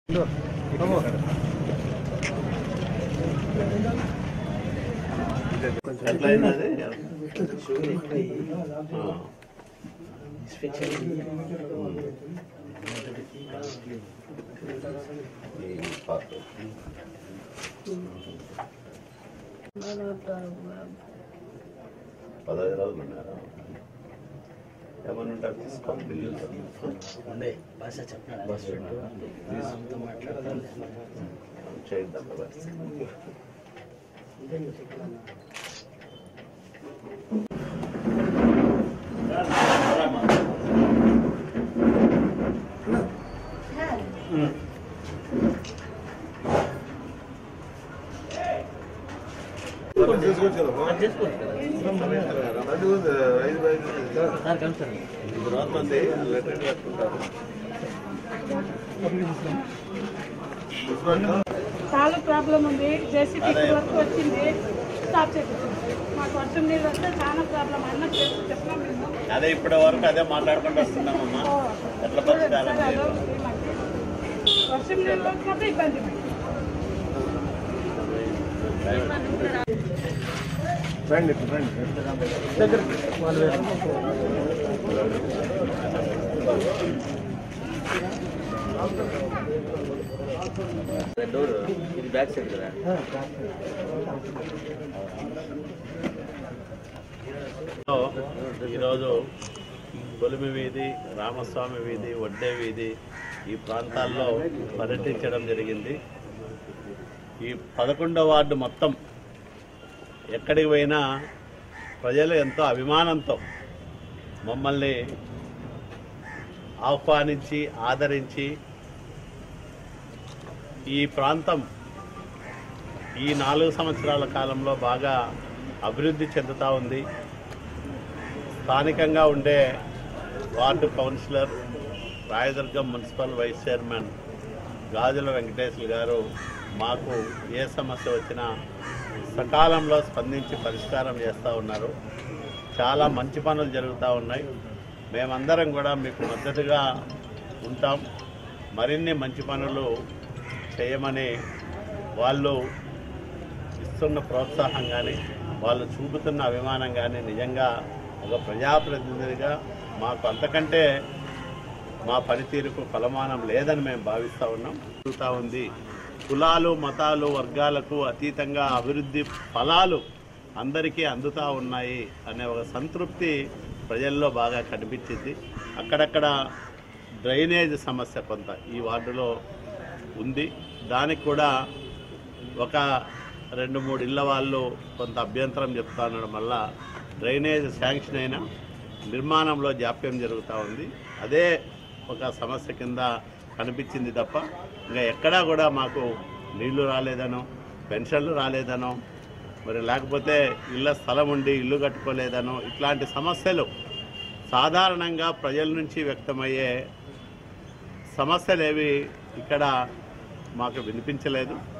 ఎట్లా అయింది అది? షుగర్ ఎక్కువయ్యి ఆ. స్పెషల్ ఈ పాత. పదహైదు రోజులు ఉన్నారా ఏమన్నా ఉంటారు తీసుకోండి బిల్లు ఉండే భాష చెప్పినాడు బస్ పెట్టు. అంతా మాట్లాడతాను చేద్దాం పరిస్థితి సార్ కలుస్తాను తర్వాత మంది లెటర్ కట్టుకుంటారు చాలా ప్రాబ్లం ఉంది జేసీబీ వరకు వచ్చింది స్టాప్ చేపించింది మాకు వర్షం నీళ్ళు వస్తే చాలా ప్రాబ్లం అన్న చేసి చెప్పినాం మేము అదే ఇప్పటి వరకు అదే మాట్లాడుకుంటూ వస్తున్నామమ్మా ఓ, ఎట్లా సరే, పరిస్థితి సరే, అదో ఉంది మాకు. వర్షం నీళ్ళు వచ్చినప్పుడు ఇబ్బంది మాకు. డోర్ ఇది బ్యాక్ సైడ్ కదా ఈరోజు కొలిమి వీధి రామస్వామి వీధి వడ్డే వీధి ఈ ప్రాంతాల్లో పర్యటించడం జరిగింది ఈ పదకొండవ వార్డు మొత్తం ఎక్కడికి పోయినా ప్రజలు ఎంతో అభిమానంతో మమ్మల్ని ఆహ్వానించి ఆదరించి ఈ ప్రాంతం ఈ నాలుగు సంవత్సరాల కాలంలో బాగా అభివృద్ధి చెందుతూ ఉంది స్థానికంగా ఉండే ward councillor Rayadurgam municipal vice chairman Gajula Venkateswara గారు మాకు ఏ సమస్య వచ్చినా సకాలంలో స్పందించి పరిష్కారం చేస్తూ ఉన్నారు చాలా మంచి పనులు జరుగుతూ ఉన్నాయి మేమందరం కూడా మీకు మద్దతుగా ఉంటాం మరిన్ని మంచి పనులు చేయమని వాళ్ళు ఇస్తున్న ప్రోత్సాహం కానీ వాళ్ళు చూపుతున్న అభిమానం కానీ నిజంగా ఒక ప్రజాప్రతినిధిగా మాకు అంతకంటే మా పనితీరుకు ఫలమానం లేదని మేము భావిస్తూ ఉన్నాం జరుగుతూ ఉంది కులాలు మతాలు వర్గాలకు అతీతంగా అభివృద్ధి ఫలాలు అందరికీ అందుతూ ఉన్నాయి అనే ఒక సంతృప్తి ప్రజల్లో బాగా కనిపించింది అక్కడక్కడ డ్రైనేజ్ సమస్య కొంత ఈ వార్డులో ఉంది దానికి కూడా ఒక రెండు మూడు ఇళ్ళ వాళ్ళు కొంత అభ్యంతరం చెప్తా ఉండడం వల్ల డ్రైనేజ్ శాంక్షన్ అయినా నిర్మాణంలో జాప్యం జరుగుతూ ఉంది అదే ఒక సమస్య కింద కనిపించింది తప్ప ఇంకా ఎక్కడా కూడా మాకు నీళ్లు రాలేదనో పెన్షన్లు రాలేదనో మరి లేకపోతే ఇళ్ళ స్థలం ఉండి ఇల్లు కట్టుకోలేదనో ఇట్లాంటి సమస్యలు సాధారణంగా ప్రజల నుంచి వ్యక్తమయ్యే సమస్యలేవి ఇక్కడ మాకు వినిపించలేదు